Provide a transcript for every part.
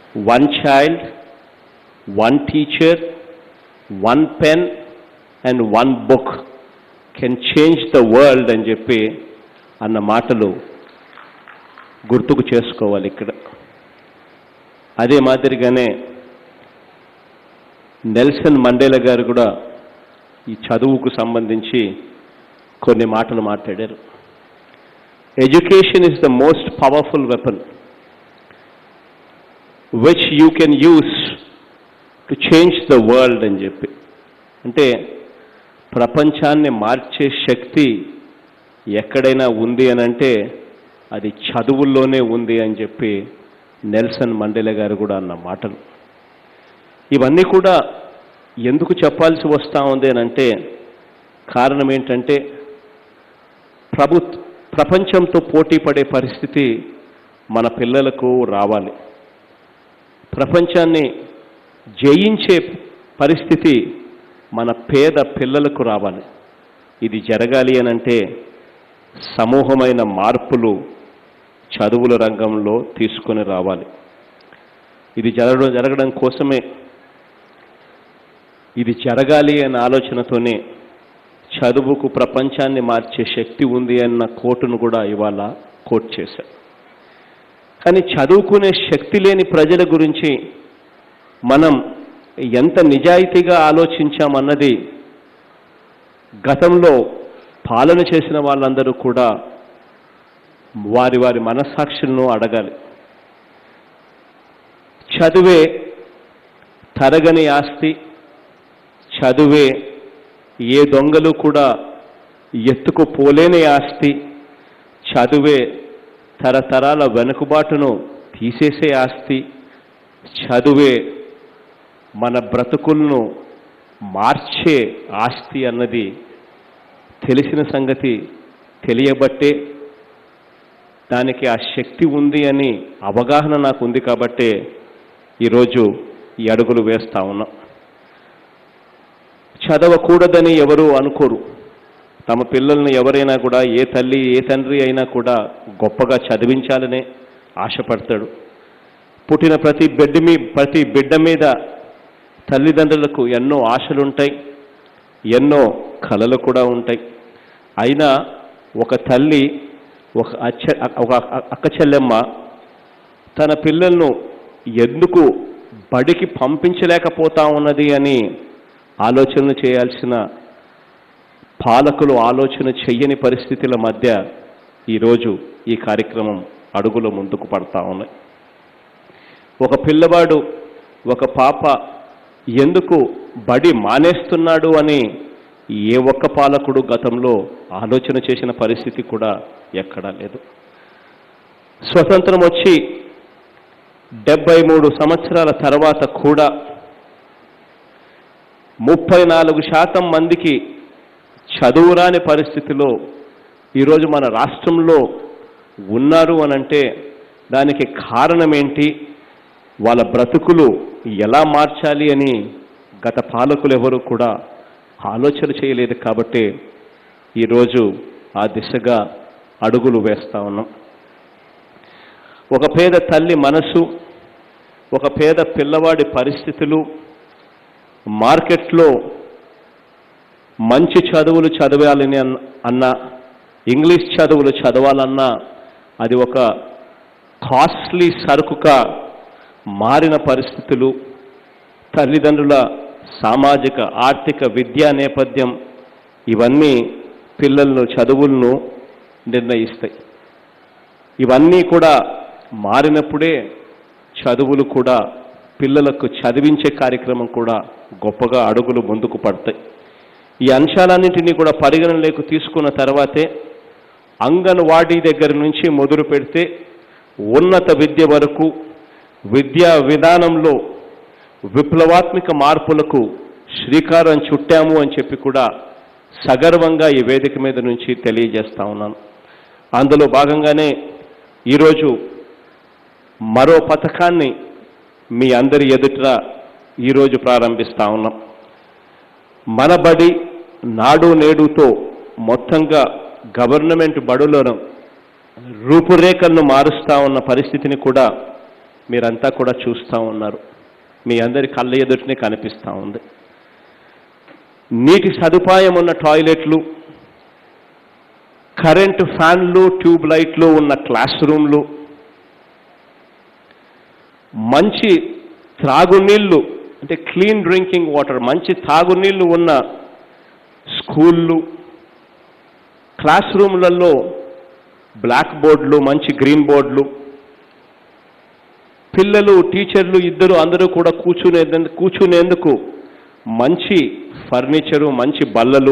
one child, one teacher, one pen, and one book can change the world అని చెప్పి అన్న మాటలు గుర్తుకు చేసుకోవాలి ఇక్కడ అదే మాదిరిగానే నెల్సన్ మండేలా గారు కూడా ఈ చదువుకు సంబంధించి కొన్ని మాటలు మాట్లాడారు education is the most powerful weapon which you can use to change the world అని చెప్పి అంటే ప్రపంచాన్ని మార్చే శక్తి ఎక్కడైనా ఉంది అని అంటే అది చదువుల్లోనే ఉంది అని చెప్పి నెల్సన్ మండేలా గారు కూడా అన్న మాటలు ఇవన్నీ కూడా ఎందుకు చెప్పాల్సి వస్తూ ఉంది అని అంటే కారణం ఏంటంటే ప్రభుత్వ ప్రపంచంతో పోటీ పడే పరిస్థితి మన పిల్లలకు రావాలి ప్రపంచాన్ని జయించే పరిస్థితి మన పేద పిల్లలకు రావాలి ఇది జరగాలి అనంటే సమూహమైన మార్పులు చదువుల రంగంలో తీసుకొని రావాలి ఇది జరగడం జరగడం కోసమే ఇది జరగాలి అన్న ఆలోచనతోనే చదువుకు ప్రపంచాన్ని మార్చే శక్తి ఉంది అన్న కోటును కూడా ఇవాళ కోట్ చేశారు కానీ చదువుకునే శక్తి లేని ప్రజల గురించి మనం ఎంత నిజాయితీగా ఆలోచించామన్నది గతంలో పాలన చేసిన వాళ్ళందరూ కూడా వారి వారి మనస్సాక్షులను అడగాలి చదువే తరగని ఆస్తి చదువే ఏ దొంగలు కూడా ఎత్తుకు పోలేని ఆస్తి చదువే తరతరాల వెనుకబాటును తీసేసే ఆస్తి చదువే మన బ్రతుకులను మార్చే ఆస్తి అన్నది తెలిసిన సంగతి తెలియబట్టే దానికి ఆ శక్తి ఉంది అని అవగాహన నాకు ఉంది కాబట్టే ఈరోజు ఈ అడుగులు వేస్తా ఉన్నాం చదవకూడదని ఎవరు అనుకోరు తమ పిల్లల్ని ఎవరైనా కూడా ఏ తల్లి ఏ తండ్రి అయినా కూడా గొప్పగా చదివించాలనే ఆశపడతాడు పుట్టిన ప్రతి బిడ్డ మీ ప్రతి బిడ్డ మీద తల్లిదండ్రులకు ఎన్నో ఆశలుంటాయి ఎన్నో కలలు కూడా ఉంటాయి అయినా ఒక తల్లి ఒక అచ్చ ఒక అక్క చెల్లెమ్మ తన పిల్లలను ఎందుకు బడికి పంపించలేకపోతా ఉన్నది అని ఆలోచనలు చేయాల్సిన పాలకులు ఆలోచన చెయ్యని పరిస్థితుల మధ్య ఈరోజు ఈ కార్యక్రమం అడుగులు ముందుకు పడతా ఉన్నాయి ఒక పిల్లవాడు ఒక పాప ఎందుకు బడి మానేస్తున్నాడు అని ఏ ఒక్క పాలకుడు గతంలో ఆలోచన చేసిన పరిస్థితి కూడా ఎక్కడా లేదు స్వతంత్రం వచ్చి డెబ్బై మూడు సంవత్సరాల తర్వాత కూడా ముప్పై నాలుగు శాతం మందికి చదువురాని పరిస్థితిలో ఈరోజు మన రాష్ట్రంలో ఉన్నారు అనంటే దానికి కారణం ఏంటి వాళ్ళ బ్రతుకులు ఎలా మార్చాలి అని గత పాలకులు ఎవరు కూడా ఆలోచన చేయలేదు కాబట్టి ఈరోజు ఆ దిశగా అడుగులు వేస్తా ఉన్నాం ఒక పేద తల్లి మనసు ఒక పేద పిల్లవాడి పరిస్థితులు మార్కెట్లో మంచి చదువులు చదవాలని అన్న- అన్నా ఇంగ్లీష్ చదువులు చదవాలన్నా అది ఒక కాస్ట్లీ సరుకుగా మారిన పరిస్థితులు తల్లిదండ్రుల సామాజిక ఆర్థిక విద్యా నేపథ్యం ఇవన్నీ పిల్లలను చదువులను నిర్ణయిస్తాయి ఇవన్నీ కూడా మారినప్పుడే చదువులు కూడా పిల్లలకు చదివించే కార్యక్రమం కూడా గొప్పగా అడుగులు ముందుకు పడతాయి ఈ అంశాలన్నింటినీ కూడా పరిగణనలోకి తీసుకున్న తర్వాతే అంగన్వాడీ దగ్గర నుంచి మొదలు పెడితే ఉన్నత విద్య వరకు విద్యా విధానంలో విప్లవాత్మక మార్పులకు శ్రీకారం చుట్టాము అని చెప్పి కూడా సగర్వంగా ఈ వేదిక మీద నుంచి తెలియజేస్తా ఉన్నాను అందులో భాగంగానే ఈరోజు మరో పథకాన్ని మీ అందరి ఎదుట ఈరోజు ప్రారంభిస్తా ఉన్నాం మన బడి నాడు నేడుతో మొత్తంగా గవర్నమెంట్ బడులను రూపురేఖలను మారుస్తా ఉన్న పరిస్థితిని కూడా మీరంతా కూడా చూస్తూ ఉన్నారు మీ అందరి కళ్ళ ఎదుటినే కనిపిస్తూ ఉంది నీటి సదుపాయం ఉన్న టాయిలెట్లు కరెంటు ఫ్యాన్లు ట్యూబ్ లైట్లు ఉన్న క్లాస్ రూమ్లు మంచి త్రాగునీళ్ళు అంటే క్లీన్ డ్రింకింగ్ వాటర్ మంచి తాగునీళ్ళు ఉన్న స్కూళ్ళు క్లాస్ రూమ్లలో బ్లాక్ బోర్డులు మంచి గ్రీన్ బోర్డులు పిల్లలు టీచర్లు ఇద్దరు అందరూ కూడా కూర్చునే కూర్చునేందుకు మంచి ఫర్నిచరు మంచి బల్లలు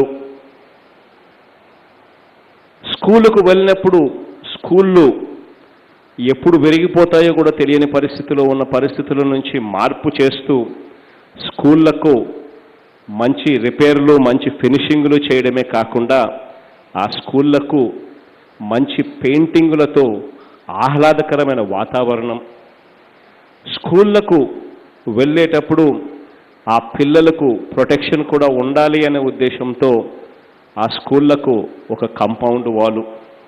స్కూలుకు వెళ్ళినప్పుడు స్కూళ్ళు ఎప్పుడు విరిగిపోతాయో కూడా తెలియని పరిస్థితిలో ఉన్న పరిస్థితుల నుంచి మార్పు చేస్తూ స్కూళ్లకు మంచి రిపేర్లు మంచి ఫినిషింగ్లు చేయడమే కాకుండా ఆ స్కూళ్లకు మంచి పెయింటింగులతో ఆహ్లాదకరమైన వాతావరణం స్కూళ్లకు వెళ్ళేటప్పుడు ఆ పిల్లలకు ప్రొటెక్షన్ కూడా ఉండాలి అనే ఉద్దేశంతో ఆ స్కూళ్లకు ఒక కంపౌండ్ వాలు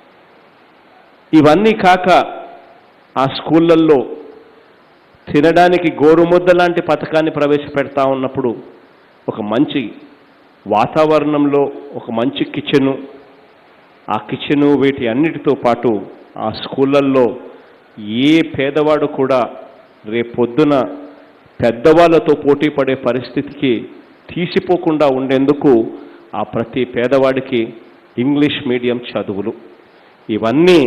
ఇవన్నీ కాక ఆ స్కూళ్ళల్లో తినడానికి గోరుముద్ద లాంటి పథకాన్ని ప్రవేశపెడతా ఉన్నప్పుడు ఒక మంచి వాతావరణంలో ఒక మంచి కిచెను ఆ కిచెను వీటి అన్నిటితో పాటు ఆ స్కూళ్ళల్లో ఏ పేదవాడు కూడా రేపొద్దున పెద్దవాళ్ళతో పోటీ పడే పరిస్థితికి తీసిపోకుండా ఉండేందుకు ఆ ప్రతి పేదవాడికి ఇంగ్లీష్ మీడియం చదువులు ఇవన్నీ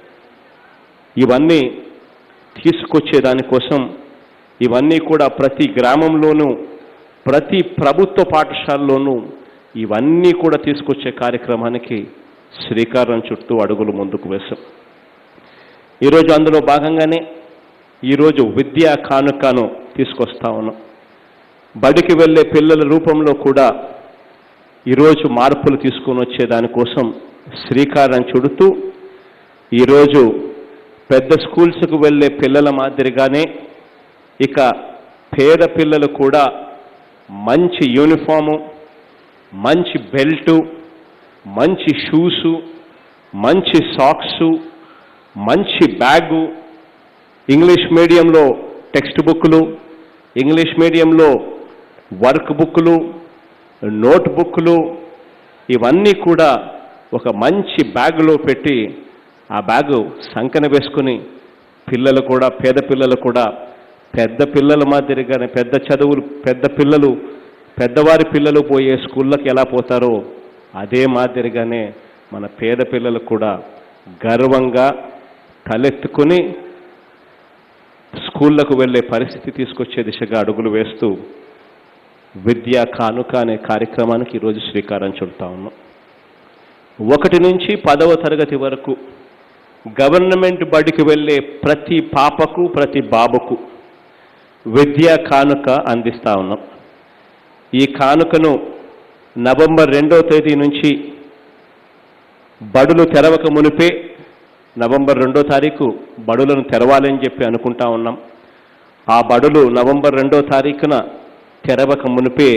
ఇవన్నీ తీసుకొచ్చే దానికోసం ఇవన్నీ కూడా ప్రతి గ్రామంలోనూ ప్రతి ప్రభుత్వ పాఠశాలలోనూ ఇవన్నీ కూడా తీసుకొచ్చే కార్యక్రమానికి శ్రీకారం చుట్టూ అడుగులు ముందుకు వేశాం ఈరోజు అందులో భాగంగానే ఈరోజు విద్యా కానుకను తీసుకొస్తా ఉన్నాం బడికి వెళ్ళే పిల్లల రూపంలో కూడా ఈరోజు మార్పులు తీసుకొని వచ్చే దానికోసం శ్రీకారం చుడుతూ ఈరోజు పెద్ద స్కూల్స్కు వెళ్ళే పిల్లల మాదిరిగానే ఇక పేద పిల్లలు కూడా మంచి యూనిఫాము మంచి బెల్టు మంచి షూసు మంచి సాక్సు మంచి బ్యాగు ఇంగ్లీష్ మీడియంలో టెక్స్ట్ బుక్లు ఇంగ్లీష్ మీడియంలో వర్క్ బుక్లు నోట్ బుక్లు ఇవన్నీ కూడా ఒక మంచి బ్యాగులో పెట్టి ఆ బ్యాగు సంకన వేసుకుని పిల్లలు కూడా పేద పిల్లలు కూడా పెద్ద పిల్లల మాదిరిగానే పెద్ద చదువులు పెద్ద పిల్లలు పెద్దవారి పిల్లలు పోయే స్కూళ్ళకి ఎలా పోతారో అదే మాదిరిగానే మన పేద పిల్లలు కూడా గర్వంగా తలెత్తుకుని స్కూళ్ళకు వెళ్ళే పరిస్థితి తీసుకొచ్చే దిశగా అడుగులు వేస్తూ విద్యా కానుక అనే కార్యక్రమానికి ఈరోజు శ్రీకారం చుడతా ఉన్నాం ఒకటి నుంచి పదవ తరగతి వరకు గవర్నమెంట్ బడికి వెళ్ళే ప్రతి పాపకు ప్రతి బాబుకు విద్యా కానుక అందిస్తా ఉన్నాం ఈ కానుకను నవంబర్ రెండో తేదీ నుంచి బడులు తెరవక మునిపే నవంబర్ రెండో తారీఖు బడులను తెరవాలని చెప్పి అనుకుంటా ఉన్నాం ఆ బడులు నవంబర్ రెండో తారీఖున తెరవక మునిపే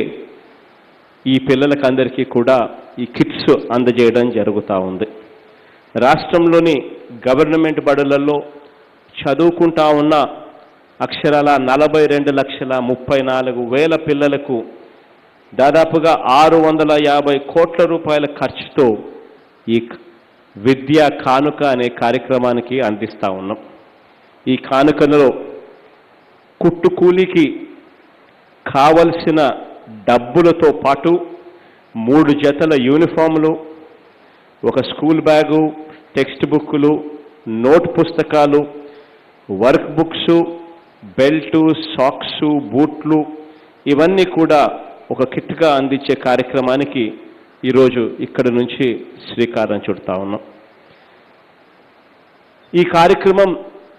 ఈ పిల్లలకు అందరికీ కూడా ఈ కిట్స్ అందజేయడం జరుగుతూ ఉంది రాష్ట్రంలోని గవర్నమెంట్ బడులలో చదువుకుంటా ఉన్న అక్షరాల నలభై రెండు లక్షల ముప్పై నాలుగు వేల పిల్లలకు దాదాపుగా ఆరు వందల యాభై కోట్ల రూపాయల ఖర్చుతో ఈ విద్యా కానుక అనే కార్యక్రమానికి అందిస్తా ఉన్నాం ఈ కానుకలో కుట్టు కూలికి కావలసిన డబ్బులతో పాటు మూడు జతల యూనిఫాములు ఒక స్కూల్ బ్యాగు టెక్స్ట్ బుక్కులు నోట్ పుస్తకాలు వర్క్ బుక్స్ బెల్టు సాక్సు బూట్లు ఇవన్నీ కూడా ఒక కిట్గా అందించే కార్యక్రమానికి ఈరోజు ఇక్కడి నుంచి శ్రీకారం చుడతా ఉన్నాం ఈ కార్యక్రమం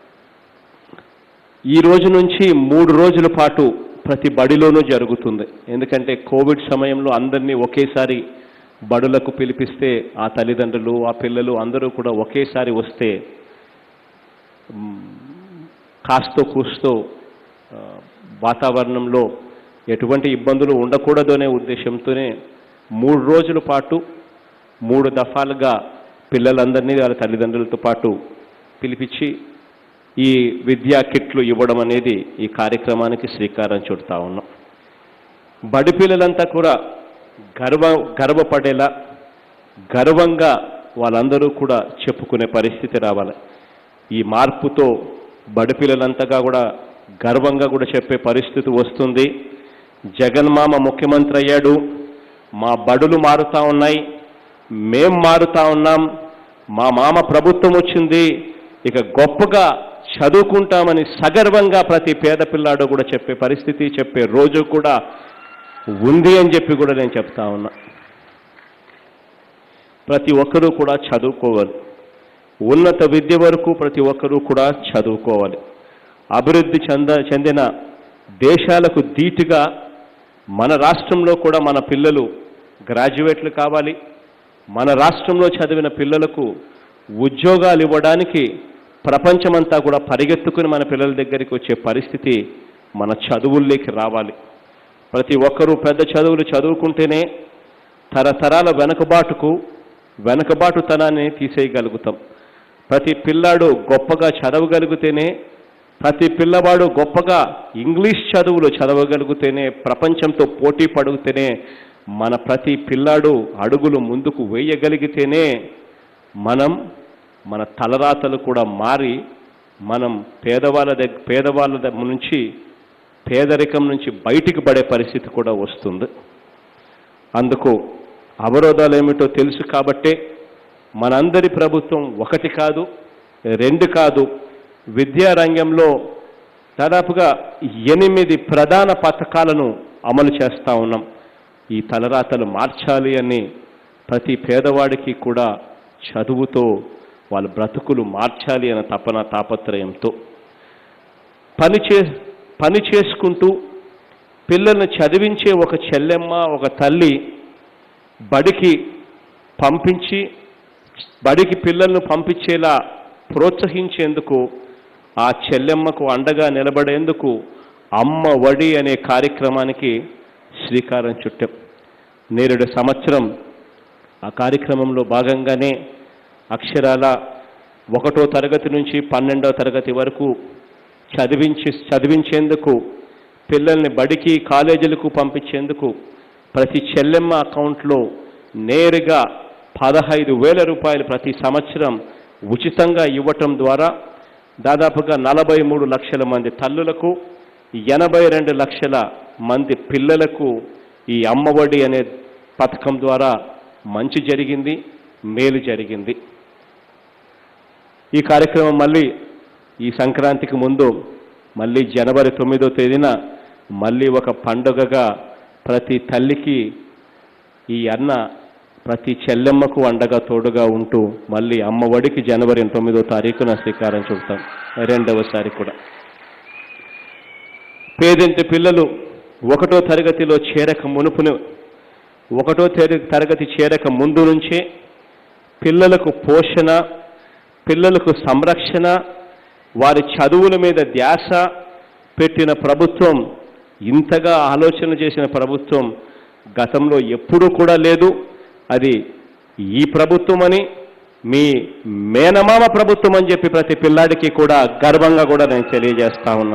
ఈ రోజు నుంచి మూడు రోజుల పాటు ప్రతి బడిలోనూ జరుగుతుంది ఎందుకంటే కోవిడ్ సమయంలో అందరినీ ఒకేసారి బడులకు పిలిపిస్తే ఆ తల్లిదండ్రులు ఆ పిల్లలు అందరూ కూడా ఒకేసారి వస్తే మ్, కాస్తో కూస్తో ఆ, వాతావరణంలో ఎటువంటి ఇబ్బందులు ఉండకూడదు అనే ఉద్దేశంతోనే మూడు రోజుల పాటు మూడు దఫాలుగా పిల్లలందరినీ వాళ్ళ తల్లిదండ్రులతో పాటు పిలిపించి ఈ విద్యా కిట్లు ఇవ్వడం అనేది ఈ కార్యక్రమానికి శ్రీకారం చుడతా ఉన్నాం బడి పిల్లలంతా కూడా గర్వ గర్వపడేలా గర్వంగా వాళ్ళందరూ కూడా చెప్పుకునే పరిస్థితి రావాలి ఈ మార్పుతో బడి పిల్లలంతగా కూడా గర్వంగా కూడా చెప్పే పరిస్థితి వస్తుంది జగన్మామ ముఖ్యమంత్రి అయ్యాడు మా బడులు మారుతా ఉన్నాయి మేం మారుతా ఉన్నాం మా మామ ప్రభుత్వం వచ్చింది ఇక గొప్పగా చదువుకుంటామని సగర్వంగా ప్రతి పేద పిల్లాడు కూడా చెప్పే పరిస్థితి చెప్పే రోజు కూడా ఉంది అని చెప్పి కూడా నేను చెప్తా ఉన్నా ప్రతి ఒక్కరూ కూడా చదువుకోవాలి ఉన్నత విద్య వరకు ప్రతి ఒక్కరూ కూడా చదువుకోవాలి అభివృద్ధి చెంద చెందిన దేశాలకు ధీటుగా మన రాష్ట్రంలో కూడా మన పిల్లలు గ్రాడ్యుయేట్లు కావాలి మన రాష్ట్రంలో చదివిన పిల్లలకు ఉద్యోగాలు ఇవ్వడానికి ప్రపంచమంతా కూడా పరిగెత్తుకుని మన పిల్లల దగ్గరికి వచ్చే పరిస్థితి మన చదువుల్లోకి రావాలి ప్రతి ఒక్కరూ పెద్ద చదువులు చదువుకుంటేనే తరతరాల వెనుకబాటుకు వెనుకబాటుతనాన్ని తీసేయగలుగుతాం ప్రతి పిల్లాడు గొప్పగా చదవగలిగితేనే ప్రతి పిల్లవాడు గొప్పగా ఇంగ్లీష్ చదువులు చదవగలిగితేనే ప్రపంచంతో పోటీ పడితేనే మన ప్రతి పిల్లాడు అడుగులు ముందుకు వేయగలిగితేనే మనం మన తలరాతలు కూడా మారి మనం పేదవాళ్ళ దగ్గర పేదవాళ్ళ దగ్గర నుంచి పేదరికం నుంచి బయటికి పడే పరిస్థితి కూడా వస్తుంది అందుకు అవరోధాలు ఏమిటో తెలుసు కాబట్టే మనందరి ప్రభుత్వం ఒకటి కాదు రెండు కాదు విద్యారంగంలో దాదాపుగా ఎనిమిది ప్రధాన పథకాలను అమలు చేస్తూ ఉన్నాం ఈ తలరాతలు మార్చాలి అని ప్రతి పేదవాడికి కూడా చదువుతో వాళ్ళ బ్రతుకులు మార్చాలి అనే తపన తాపత్రయంతో పని చే పని చేసుకుంటూ పిల్లల్ని చదివించే ఒక చెల్లెమ్మ ఒక తల్లి బడికి పంపించి బడికి పిల్లలను పంపించేలా ప్రోత్సహించేందుకు ఆ చెల్లెమ్మకు అండగా నిలబడేందుకు అమ్మ వడి అనే కార్యక్రమానికి శ్రీకారం చుట్టాం నేరుడు సంవత్సరం ఆ కార్యక్రమంలో భాగంగానే అక్షరాల ఒకటో తరగతి నుంచి పన్నెండో తరగతి వరకు చదివించి చదివించేందుకు పిల్లల్ని బడికి కాలేజీలకు పంపించేందుకు ప్రతి చెల్లెమ్మ అకౌంట్లో నేరుగా పదహైదు వేల రూపాయలు ప్రతి సంవత్సరం ఉచితంగా ఇవ్వటం ద్వారా దాదాపుగా నలభై మూడు లక్షల మంది తల్లులకు ఎనభై రెండు లక్షల మంది పిల్లలకు ఈ అమ్మఒడి అనే పథకం ద్వారా మంచి జరిగింది మేలు జరిగింది ఈ కార్యక్రమం మళ్ళీ ఈ సంక్రాంతికి ముందు మళ్ళీ జనవరి తొమ్మిదో తేదీన మళ్ళీ ఒక పండుగగా ప్రతి తల్లికి ఈ అన్న ప్రతి చెల్లెమ్మకు అండగా తోడుగా ఉంటూ మళ్ళీ అమ్మఒడికి జనవరి తొమ్మిదో తారీఖున శ్రీకారం చుడతాం రెండవసారి కూడా పేదింటి పిల్లలు ఒకటో తరగతిలో చేరక మునుపును ఒకటో తెర- తరగతి చేరక ముందు నుంచే పిల్లలకు పోషణ పిల్లలకు సంరక్షణ వారి చదువుల మీద ధ్యాస పెట్టిన ప్రభుత్వం ఇంతగా ఆలోచన చేసిన ప్రభుత్వం గతంలో ఎప్పుడూ కూడా లేదు అది ఈ ప్రభుత్వం అని మీ మేనమామ ప్రభుత్వం అని చెప్పి ప్రతి పిల్లాడికి కూడా గర్వంగా కూడా నేను తెలియజేస్తా ఉన్నా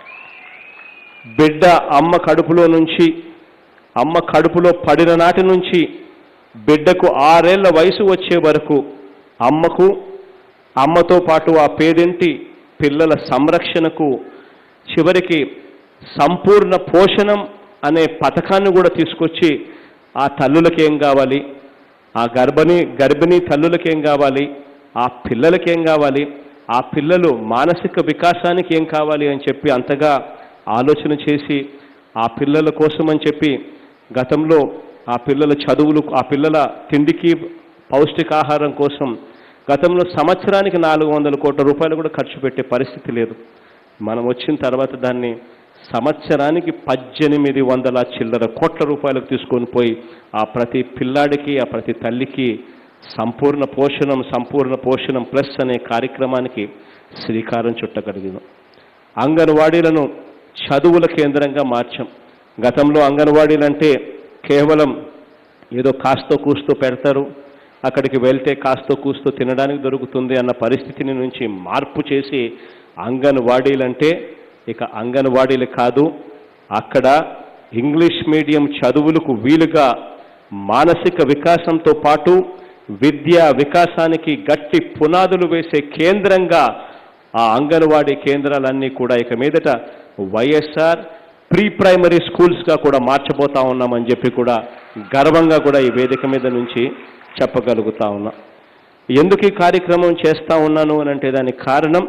బిడ్డ అమ్మ కడుపులో నుంచి అమ్మ కడుపులో పడిన నాటి నుంచి బిడ్డకు ఆరేళ్ల వయసు వచ్చే వరకు అమ్మకు అమ్మతో పాటు ఆ పేదింటి పిల్లల సంరక్షణకు చివరికి సంపూర్ణ పోషణం అనే పథకాన్ని కూడా తీసుకొచ్చి ఆ తల్లులకి ఏం కావాలి ఆ గర్భిణీ గర్భిణీ తల్లులకి ఏం కావాలి ఆ పిల్లలకి ఏం కావాలి ఆ పిల్లలు మానసిక వికాసానికి ఏం కావాలి అని చెప్పి అంతగా ఆలోచన చేసి ఆ పిల్లల కోసం అని చెప్పి గతంలో ఆ పిల్లల చదువులు ఆ పిల్లల తిండికి పౌష్టికాహారం కోసం గతంలో సంవత్సరానికి నాలుగు వందల కోట్ల రూపాయలు కూడా ఖర్చు పెట్టే పరిస్థితి లేదు మనం వచ్చిన తర్వాత దాన్ని సంవత్సరానికి పద్దెనిమిది వందల చిల్లర కోట్ల రూపాయలకు తీసుకొని పోయి ఆ ప్రతి పిల్లాడికి ఆ ప్రతి తల్లికి సంపూర్ణ పోషణం సంపూర్ణ పోషణం ప్లస్ అనే కార్యక్రమానికి శ్రీకారం చుట్టగలిగినాం అంగన్వాడీలను చదువుల కేంద్రంగా మార్చాం గతంలో అంగన్వాడీలంటే కేవలం ఏదో కాస్తో కూస్తో పెడతారు అక్కడికి వెళ్తే కాస్తో కూస్తో తినడానికి దొరుకుతుంది అన్న పరిస్థితిని నుంచి మార్పు చేసి అంగన్వాడీలంటే ఇక అంగన్వాడీలు కాదు అక్కడ ఇంగ్లీష్ మీడియం చదువులకు వీలుగా మానసిక వికాసంతో పాటు విద్యా వికాసానికి గట్టి పునాదులు వేసే కేంద్రంగా ఆ అంగన్వాడీ కేంద్రాలన్నీ కూడా ఇక మీదట వైఎస్ఆర్ ప్రీ ప్రైమరీ స్కూల్స్గా కూడా మార్చబోతా ఉన్నామని చెప్పి కూడా గర్వంగా కూడా ఈ వేదిక మీద నుంచి చెప్పగలుగుతా ఉన్నా ఎందుకు ఈ కార్యక్రమం చేస్తా ఉన్నాను అని అంటే దానికి కారణం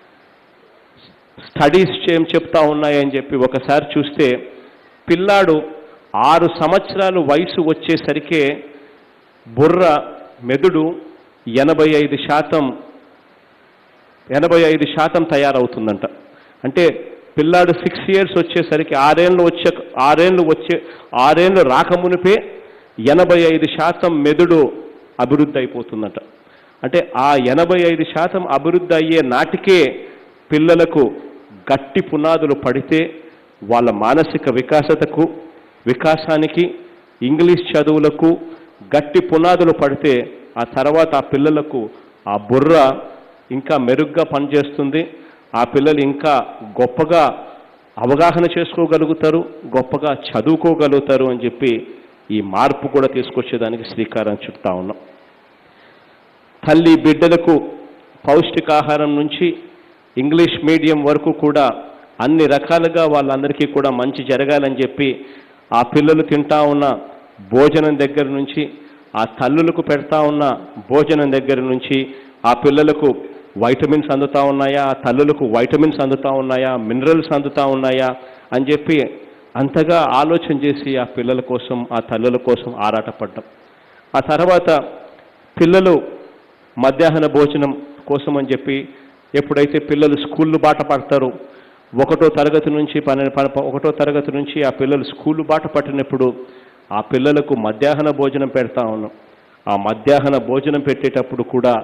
స్టడీస్ ఏం చెప్తా ఉన్నాయని చెప్పి ఒకసారి చూస్తే పిల్లాడు ఆరు సంవత్సరాలు వయసు వచ్చేసరికే బుర్ర మెదుడు ఎనభై ఐదు శాతం ఎనభై ఐదు శాతం తయారవుతుందంట అంటే పిల్లాడు సిక్స్ ఇయర్స్ వచ్చేసరికి ఆరేళ్ళు వచ్చే ఆరేళ్ళు వచ్చే ఆరేళ్ళు రాకమునిపే ఎనభై ఐదు శాతం మెదుడు అభివృద్ధి అయిపోతుందట అంటే ఆ ఎనభై ఐదు శాతం అభివృద్ధి అయ్యే నాటికే పిల్లలకు గట్టి పునాదులు పడితే వాళ్ళ మానసిక వికాసతకు వికాసానికి ఇంగ్లీష్ చదువులకు గట్టి పునాదులు పడితే ఆ తర్వాత ఆ పిల్లలకు ఆ బుర్ర ఇంకా మెరుగ్గా పనిచేస్తుంది ఆ పిల్లలు ఇంకా గొప్పగా అవగాహన చేసుకోగలుగుతారు గొప్పగా చదువుకోగలుగుతారు అని చెప్పి ఈ మార్పు కూడా తీసుకొచ్చేదానికి శ్రీకారం చుట్టా ఉన్నాం తల్లి బిడ్డలకు పౌష్టికాహారం నుంచి ఇంగ్లీష్ మీడియం వరకు కూడా అన్ని రకాలుగా వాళ్ళందరికీ కూడా మంచి జరగాలని చెప్పి ఆ పిల్లలు తింటా ఉన్న భోజనం దగ్గర నుంచి ఆ తల్లులకు పెడతా ఉన్న భోజనం దగ్గర నుంచి ఆ పిల్లలకు వైటమిన్స్ అందుతా ఉన్నాయా ఆ తల్లులకు వైటమిన్స్ అందుతా ఉన్నాయా మినరల్స్ అందుతా ఉన్నాయా అని చెప్పి అంతగా ఆలోచన చేసి ఆ పిల్లల కోసం ఆ తల్లుల కోసం ఆరాటపడ్డాం ఆ తర్వాత పిల్లలు మధ్యాహ్న భోజనం కోసం అని చెప్పి ఎప్పుడైతే పిల్లలు స్కూళ్ళు బాట పడతారో ఒకటో తరగతి నుంచి పన్నెండు ప- ఒకటో తరగతి నుంచి ఆ పిల్లలు స్కూళ్ళు బాట పట్టినప్పుడు ఆ పిల్లలకు మధ్యాహ్న భోజనం పెడతా ఉన్నాం ఆ మధ్యాహ్న భోజనం పెట్టేటప్పుడు కూడా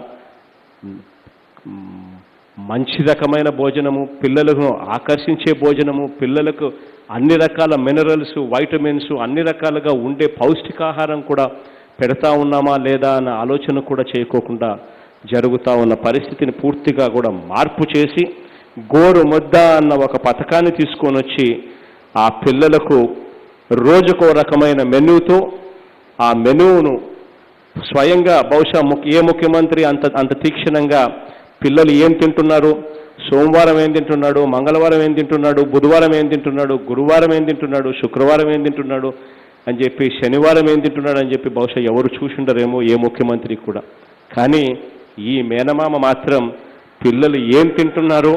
మ్, మంచి రకమైన భోజనము పిల్లలను ఆకర్షించే భోజనము పిల్లలకు అన్ని రకాల మినరల్స్ వైటమిన్స్ అన్ని రకాలుగా ఉండే పౌష్టికాహారం కూడా పెడతా ఉన్నామా లేదా అన్న ఆలోచన కూడా చేయకోకుండా జరుగుతా ఉన్న పరిస్థితిని పూర్తిగా కూడా మార్పు చేసి గోరు ముద్ద అన్న ఒక పథకాన్ని తీసుకొని వచ్చి ఆ పిల్లలకు రోజుకో రకమైన మెనూతో ఆ మెనూను స్వయంగా బహుశా ముఖ్య ఏ ముఖ్యమంత్రి అంత అంత తీక్షణంగా పిల్లలు ఏం తింటున్నారు సోమవారం ఏం తింటున్నాడు మంగళవారం ఏం తింటున్నాడు బుధవారం ఏం తింటున్నాడు గురువారం ఏం తింటున్నాడు శుక్రవారం ఏం తింటున్నాడు అని చెప్పి శనివారం ఏం తింటున్నాడు అని చెప్పి బహుశా ఎవరు చూసిండరేమో ఏ ముఖ్యమంత్రి కూడా కానీ ఈ మేనమామ మాత్రం పిల్లలు ఏం తింటున్నారు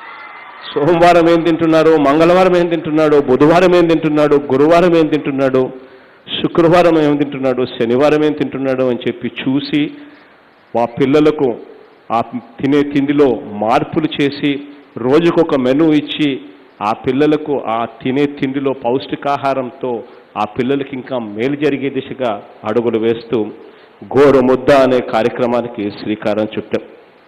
సోమవారం ఏం తింటున్నారు మంగళవారం ఏం తింటున్నాడు బుధవారం ఏం తింటున్నాడు గురువారం ఏం తింటున్నాడు శుక్రవారం ఏం తింటున్నాడు శనివారం ఏం తింటున్నాడు అని చెప్పి చూసి ఆ పిల్లలకు ఆ తినే తిండిలో మార్పులు చేసి రోజుకొక మెను ఇచ్చి ఆ పిల్లలకు ఆ తినే తిండిలో పౌష్టికాహారంతో ఆ పిల్లలకి ఇంకా మేలు జరిగే దిశగా అడుగులు వేస్తూ గోరు ముద్ద అనే కార్యక్రమానికి శ్రీకారం చుట్టాం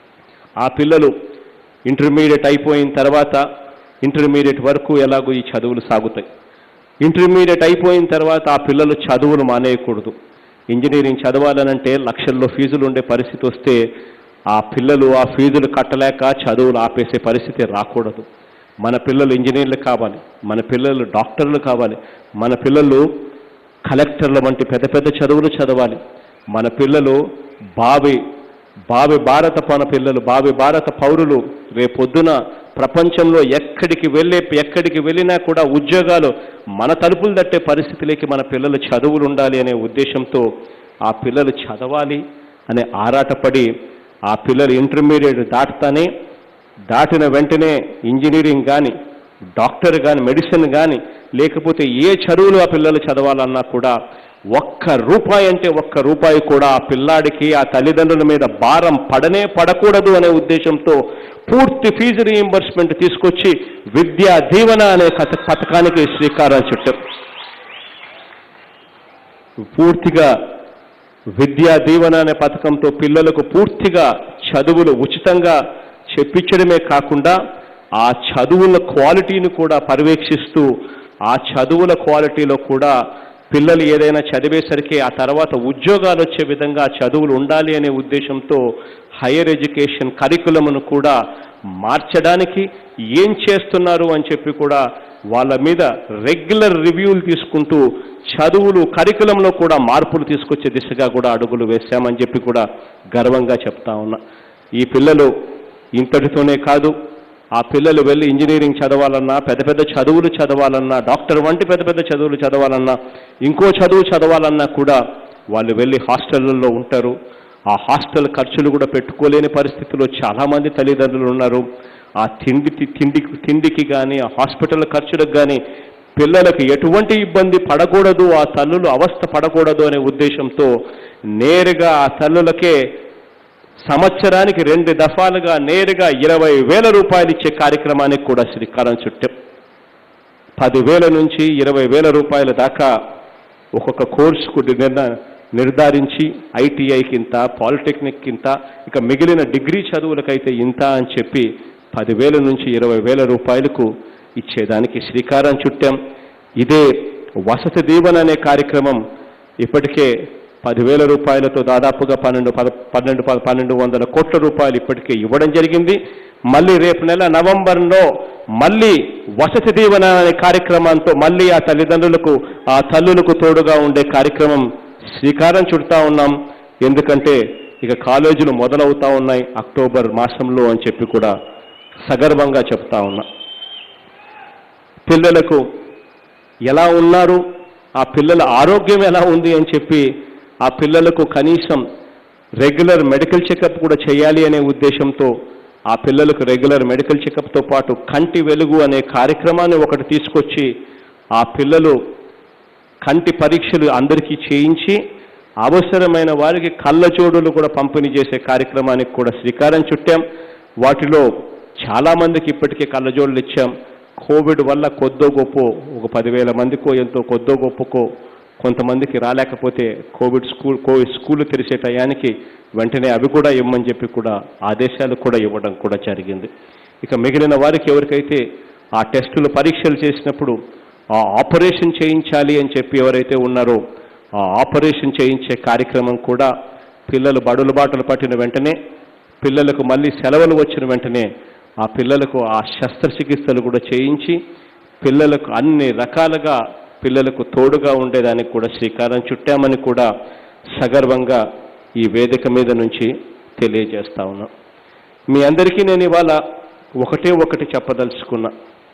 ఆ పిల్లలు ఇంటర్మీడియట్ అయిపోయిన తర్వాత ఇంటర్మీడియట్ వరకు ఎలాగో ఈ చదువులు సాగుతాయి ఇంటర్మీడియట్ అయిపోయిన తర్వాత ఆ పిల్లలు చదువులు మానేయకూడదు ఇంజనీరింగ్ చదవాలనంటే లక్షల్లో ఫీజులు ఉండే పరిస్థితి వస్తే ఆ పిల్లలు ఆ ఫీజులు కట్టలేక చదువులు ఆపేసే పరిస్థితి రాకూడదు మన పిల్లలు ఇంజనీర్లు కావాలి మన పిల్లలు డాక్టర్లు కావాలి మన పిల్లలు కలెక్టర్ల వంటి పెద్ద పెద్ద చదువులు చదవాలి మన పిల్లలు బావి బావి భారత పన పిల్లలు బావి భారత పౌరులు రేపొద్దున ప్రపంచంలో ఎక్కడికి వెళ్ళే ఎక్కడికి వెళ్ళినా కూడా ఉద్యోగాలు మన తలుపులు తట్టే పరిస్థితిలోకి మన పిల్లలు చదువులు ఉండాలి అనే ఉద్దేశంతో ఆ పిల్లలు చదవాలి అనే ఆరాటపడి ఆ పిల్లలు ఇంటర్మీడియట్ దాటుతానే దాటిన వెంటనే ఇంజనీరింగ్ కానీ డాక్టర్ కానీ మెడిసిన్ కానీ లేకపోతే ఏ చదువులు ఆ పిల్లలు చదవాలన్నా కూడా ఒక్క రూపాయి అంటే ఒక్క రూపాయి కూడా ఆ పిల్లాడికి ఆ తల్లిదండ్రుల మీద భారం పడనే పడకూడదు అనే ఉద్దేశంతో పూర్తి ఫీజు రీయింబర్స్మెంట్ తీసుకొచ్చి విద్యా దీవెన అనే కథ పథకానికి శ్రీకారం చుట్టారు పూర్తిగా విద్యా దీవెన అనే పథకంతో పిల్లలకు పూర్తిగా చదువులు ఉచితంగా చెప్పించడమే కాకుండా ఆ చదువుల క్వాలిటీని కూడా పర్యవేక్షిస్తూ ఆ చదువుల క్వాలిటీలో కూడా పిల్లలు ఏదైనా చదివేసరికి ఆ తర్వాత ఉద్యోగాలు వచ్చే విధంగా చదువులు ఉండాలి అనే ఉద్దేశంతో హైయర్ ఎడ్యుకేషన్ కరికులమును కూడా మార్చడానికి ఏం చేస్తున్నారు అని చెప్పి కూడా వాళ్ళ మీద రెగ్యులర్ రివ్యూలు తీసుకుంటూ చదువులు కరికులంలో కూడా మార్పులు తీసుకొచ్చే దిశగా కూడా అడుగులు వేశామని చెప్పి కూడా గర్వంగా చెప్తా ఉన్నా ఈ పిల్లలు ఇంతటితోనే కాదు ఆ పిల్లలు వెళ్ళి ఇంజనీరింగ్ చదవాలన్నా పెద్ద పెద్ద చదువులు చదవాలన్నా డాక్టర్ వంటి పెద్ద పెద్ద చదువులు చదవాలన్నా ఇంకో చదువు చదవాలన్నా కూడా వాళ్ళు వెళ్ళి హాస్టళ్లలో ఉంటారు ఆ హాస్టల్ ఖర్చులు కూడా పెట్టుకోలేని పరిస్థితిలో చాలామంది తల్లిదండ్రులు ఉన్నారు ఆ తిండి తిండి తిండికి కానీ ఆ హాస్పిటల్ ఖర్చులకు కానీ పిల్లలకు ఎటువంటి ఇబ్బంది పడకూడదు ఆ తల్లులు అవస్థ పడకూడదు అనే ఉద్దేశంతో నేరుగా ఆ తల్లులకే సంవత్సరానికి రెండు దఫాలుగా నేరుగా ఇరవై వేల రూపాయలు ఇచ్చే కార్యక్రమానికి కూడా శ్రీకారం చుట్టాం పదివేల నుంచి ఇరవై వేల రూపాయల దాకా ఒక్కొక్క కోర్సుకు నిర్ణ నిర్ధారించి ఐటీఐకి ఇంత పాలిటెక్నిక్ ఇంత ఇక మిగిలిన డిగ్రీ చదువులకైతే ఇంత అని చెప్పి పదివేల నుంచి ఇరవై వేల రూపాయలకు ఇచ్చేదానికి శ్రీకారం చుట్టాం ఇదే వసతి దీవెన అనే కార్యక్రమం ఇప్పటికే పదివేల రూపాయలతో దాదాపుగా పన్నెండు పద పన్నెండు ప- పన్నెండు వందల కోట్ల రూపాయలు ఇప్పటికే ఇవ్వడం జరిగింది మళ్ళీ రేపు నెల నవంబర్లో మళ్ళీ వసతి దీవెన అనే కార్యక్రమంతో మళ్ళీ ఆ తల్లిదండ్రులకు ఆ తల్లులకు తోడుగా ఉండే కార్యక్రమం శ్రీకారం చుడతా ఉన్నాం ఎందుకంటే ఇక కాలేజీలు మొదలవుతా ఉన్నాయి అక్టోబర్ మాసంలో అని చెప్పి కూడా సగర్వంగా చెప్తా ఉన్నా పిల్లలకు ఎలా ఉన్నారు ఆ పిల్లల ఆరోగ్యం ఎలా ఉంది అని చెప్పి ఆ పిల్లలకు కనీసం రెగ్యులర్ మెడికల్ చెకప్ కూడా చేయాలి అనే ఉద్దేశంతో ఆ పిల్లలకు రెగ్యులర్ మెడికల్ చెకప్తో పాటు కంటి వెలుగు అనే కార్యక్రమాన్ని ఒకటి తీసుకొచ్చి ఆ పిల్లలు కంటి పరీక్షలు అందరికీ చేయించి అవసరమైన వారికి కళ్ళజోడులు కూడా పంపిణీ చేసే కార్యక్రమానికి కూడా శ్రీకారం చుట్టాం వాటిలో చాలామందికి ఇప్పటికే కళ్ళజోడులు ఇచ్చాం కోవిడ్ వల్ల కొద్దో గొప్ప ఒక పదివేల మందికో ఎంతో కొద్దో గొప్పకో కొంతమందికి రాలేకపోతే కోవిడ్ స్కూల్ కోవిడ్ స్కూల్ తెరిచే టయానికి వెంటనే అవి కూడా ఇవ్వమని చెప్పి కూడా ఆదేశాలు కూడా ఇవ్వడం కూడా జరిగింది ఇక మిగిలిన వారికి ఎవరికైతే ఆ టెస్టులు పరీక్షలు చేసినప్పుడు ఆ ఆపరేషన్ చేయించాలి అని చెప్పి ఎవరైతే ఉన్నారో ఆ ఆపరేషన్ చేయించే కార్యక్రమం కూడా పిల్లలు బడులు బాటలు పట్టిన వెంటనే పిల్లలకు మళ్ళీ సెలవులు వచ్చిన వెంటనే ఆ పిల్లలకు ఆ శస్త్రచికిత్సలు కూడా చేయించి పిల్లలకు అన్ని రకాలుగా పిల్లలకు తోడుగా ఉండేదానికి కూడా శ్రీకారం చుట్టామని కూడా సగర్వంగా ఈ వేదిక మీద నుంచి తెలియజేస్తా ఉన్నాం మీ అందరికీ నేను ఇవాళ ఒకటే ఒకటి చెప్పదలుచుకున్నా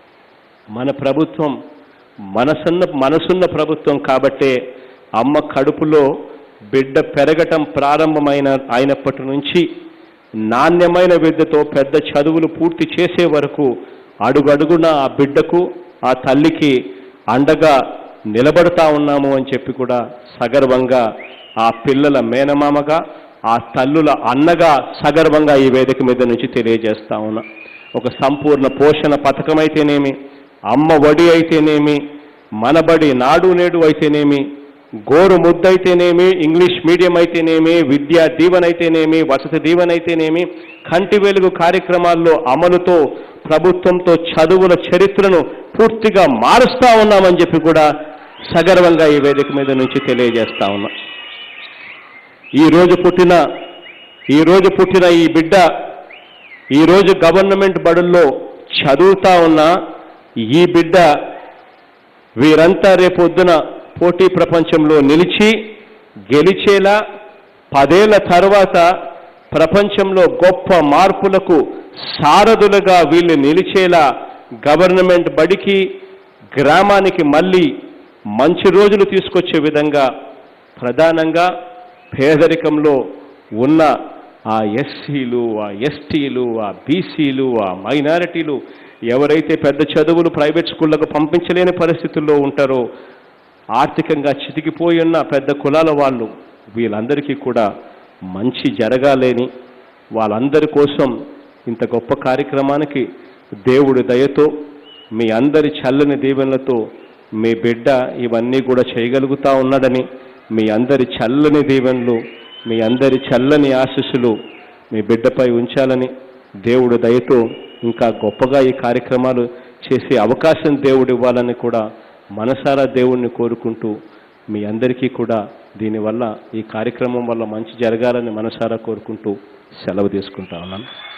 మన ప్రభుత్వం మనసున్న మనసున్న ప్రభుత్వం కాబట్టే అమ్మ కడుపులో బిడ్డ పెరగటం ప్రారంభమైన అయినప్పటి నుంచి నాణ్యమైన విద్యతో పెద్ద చదువులు పూర్తి చేసే వరకు అడుగడుగున ఆ బిడ్డకు ఆ తల్లికి అండగా నిలబడతా ఉన్నాము అని చెప్పి కూడా సగర్వంగా ఆ పిల్లల మేనమామగా ఆ తల్లుల అన్నగా సగర్వంగా ఈ వేదిక మీద నుంచి తెలియజేస్తా ఉన్నా ఒక సంపూర్ణ పోషణ పథకం అయితేనేమి అమ్మ వడి అయితేనేమి మనబడి నాడు నేడు అయితేనేమి గోరు ముద్దైతేనేమి ఇంగ్లీష్ మీడియం అయితేనేమి విద్యా దీవెన అయితేనేమి వసతి దీవెన అయితేనేమి కంటి వెలుగు కార్యక్రమాల్లో అమలుతో ప్రభుత్వంతో చదువుల చరిత్రను పూర్తిగా మారుస్తా ఉన్నామని చెప్పి కూడా సగర్వంగా ఈ వేదిక మీద నుంచి తెలియజేస్తా ఉన్నా ఈ రోజు పుట్టిన ఈ రోజు పుట్టిన ఈ బిడ్డ ఈ రోజు గవర్నమెంట్ బడుల్లో చదువుతా ఉన్న ఈ బిడ్డ వీరంతా రేపొద్దున పోటీ ప్రపంచంలో నిలిచి గెలిచేలా పదేళ్ల తర్వాత ప్రపంచంలో గొప్ప మార్పులకు సారథులుగా వీళ్ళు నిలిచేలా గవర్నమెంట్ బడికి గ్రామానికి మళ్ళీ మంచి రోజులు తీసుకొచ్చే విధంగా ప్రధానంగా పేదరికంలో ఉన్న ఆ ఎస్సీలు ఆ ఎస్టీలు ఆ బీసీలు ఆ మైనారిటీలు ఎవరైతే పెద్ద చదువులు ప్రైవేట్ స్కూళ్ళకు పంపించలేని పరిస్థితుల్లో ఉంటారో ఆర్థికంగా చితికిపోయి ఉన్న పెద్ద కులాల వాళ్ళు వీళ్ళందరికీ కూడా మంచి జరగాలని వాళ్ళందరి కోసం ఇంత గొప్ప కార్యక్రమానికి దేవుడి దయతో మీ అందరి చల్లని దీవెనలతో మీ బిడ్డ ఇవన్నీ కూడా చేయగలుగుతా ఉన్నాడని మీ అందరి చల్లని దీవెనలు మీ అందరి చల్లని ఆశీస్సులు మీ బిడ్డపై ఉంచాలని దేవుడి దయతో ఇంకా గొప్పగా ఈ కార్యక్రమాలు చేసే అవకాశం దేవుడు ఇవ్వాలని కూడా మనసారా దేవుణ్ణి కోరుకుంటూ మీ అందరికీ కూడా దీనివల్ల ఈ కార్యక్రమం వల్ల మంచి జరగాలని మనసారా కోరుకుంటూ సెలవు తీసుకుంటా ఉన్నాను